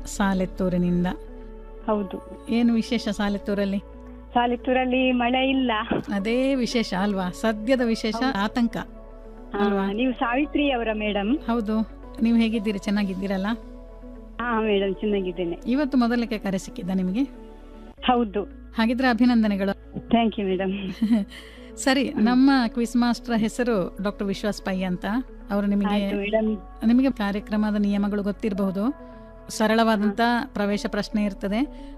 ಸಾಲೆತ್ತೂರಿನಿಂದ ಹೌದು ಏನು ವಿಶೇಷ ಸಾಲೆತ್ತೂರಲ್ಲಿ ಸಾಲಿತ್ತೂರಲ್ಲಿ ಮಳೆ ಇಲ್ಲ ಅದೇ ವಿಶೇಷ ಅಲ್ವಾ ಸದ್ಯದ ವಿಶೇಷ ಆತಂಕ ಹಾ, ಅಲ್ವಾ? ನೀವು ಸಾವಿತ್ರಿ ಅವರ ಮೇಡಮ್ ಹೌದು ನೀವು ಹೇಗಿದ್ದೀರಿ ಚೆನ್ನಾಗಿದ್ದೀರಲ್ಲ ಹಾ ಮೇಡಮ್ ಚೆನ್ನಾಗಿದ್ದೇನೆ ಇವತ್ತು ಮೊದಲಕ್ಕೆ ಕರೆ ಸಿಕ್ಕಿದ್ದ ನಿಮಗೆ ಹೌದು ಹಾಗಿದ್ರೆ ಅಭಿನಂದನೆಗಳು ಥ್ಯಾಂಕ್ ಯು ಮೇಡಮ್ ಸರಿ ನಮ್ಮ ಕ್ವಿಸ್ ಮಾಸ್ಟರ್ ಹೆಸರು ಡಾಕ್ಟರ್ ವಿಶ್ವಾಸ್ ಪೈ ಅಂತ ಅವರು ನಿಮಗೆ ಆಯ್ತು ಮೇಡಮ್ ನಿಮಗೆ ಕಾರ್ಯಕ್ರಮದ ನಿಯಮಗಳು ಗೊತ್ತಿರಬಹುದು ಸರಳವಾದಂತ ಪ್ರವೇಶ ಪ್ರಶ್ನೆ ಇರ್ತದೆ